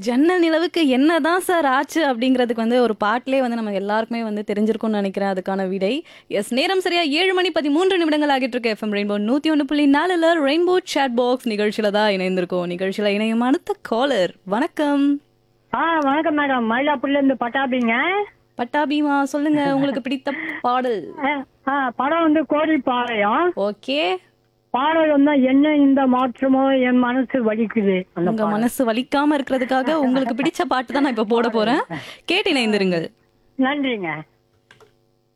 ஜன்னல் நிலவுக்கு என்னதான் சார் ஆச்சு அப்படிங்கிறதுக்கு வந்து ஒரு பாட்டிலே வந்து நம்ம எல்லாருக்குமே வந்து தெரிஞ்சிருக்கும்னு நினைக்கிறேன் அதுக்கான விடை எஸ் நேரம் சரியா ஏழு மணி பதிமூன்று நிமிடங்கள் ஆகிட்டு இருக்கு எஃப்எம் ரெயின்போ நூத்தி ஒன்று புள்ளி நாலுல ரெயின்போ சேட் பாக்ஸ் நிகழ்ச்சியில தான் இணைந்திருக்கோம் நிகழ்ச்சியில இணையும் அடுத்த காலர் வணக்கம் ஆ வணக்கம் மேடம் மயிலாப்பூர்ல இருந்து பட்டாபிங்க பட்டாபிமா சொல்லுங்க உங்களுக்கு பிடித்த பாடல் ஆ, ஆ, படம் வந்து கோடிப்பாளையம் ஓகே பாடல் வந்து என்ன இந்த மாற்றமோ என் மனசு வலிக்குது அந்த உங்க மனசு வலிக்காம இருக்கிறதுக்காக உங்களுக்கு பிடிச்ச பாட்டு தான் நான் இப்ப போட போறேன் கேட்டு இணைந்திருங்கள் நன்றிங்க